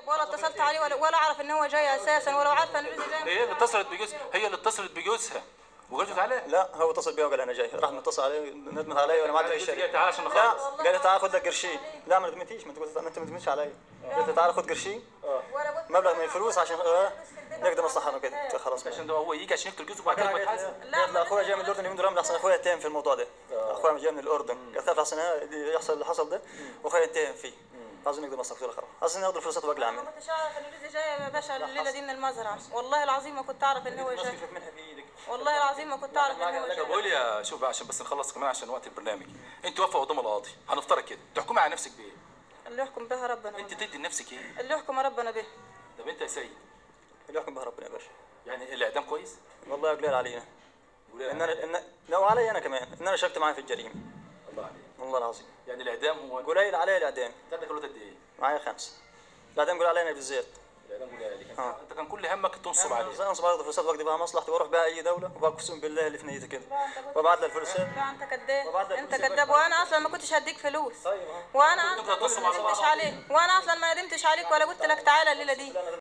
طيب ولا اتصلت عليه ولا ولا اعرف ان هو جاي اساسا ولو عارفه ان جوزي جاي هي اللي اتصلت بجوزها هي اللي اتصلت بجوزها وقالت له تعالى لا هو اتصل بيا وقال انا جاي راح متصل علي ندمت علي وانا ما عاد جوزي الشركه جاي تعالى عشان لا نخلص قال لي تعال خذ لك قرشين لا ما ندمتيش ما انت قلت ما انت ما ندمتش علي قلت له تعال خذ قرشين ولا قلت مبلغ من الفلوس عشان آه، نقدر مصلحه وكده قلت له خلاص عشان ده هو يجي عشان يقتل جوزه وبعد كده بتحاسب قالت له اخويا جاي من الاردن يمين رمل احسن اخويا اتهم في الموضوع ده اخويا جاي من الاردن قالت له احسن يحصل اللي حصل ده واخويا اتهم فيه عايزين نقدر نصلح قلت له خلاص عايزين ناخذ الفلوس واقلع ما منه كنتش اعرف ان جوزي جاي يا باشا الليله دي من المزرعه والله العظيم ما كنت اعرف ان هو جاي منها بايدك والله العظيم ما كنت اعرف ان هو طب جاي قول يا شوف بقى عشان بس نخلص كمان عشان وقت البرنامج انت واقفه قدام القاضي هنفترض كده تحكمي على نفسك بايه اللي يحكم بها ربنا انت تدي لنفسك ايه اللي يحكم ربنا به طب انت يا سيد اللي يحكم بها ربنا يا باشا يعني الاعدام كويس والله قليل علينا قول ان انا ان لو علي انا كمان ان انا شاركت معاه في الجريمه الله عليك والله العظيم يعني الاعدام هو قليل علي الاعدام انت عندك اولاد قد ايه معايا خمسه الاعدام قول علينا بالزيت الاعدام قول عليك آه. انت كان كل همك تنصب عليه انصب على الفلوسات واقضي بها مصلحتي واروح بها اي دوله واقسم بالله اللي في نيتي كده وابعت لها الفلوسات لا انت كذاب وبعد انت الفلوس كذاب وانا اصلا ما كنتش هديك فلوس طيب اهو وانا كنت اصلا هتصل ما على ندمتش عليك وانا اصلا ما ندمتش عليك ولا قلت لك تعالى الليله دي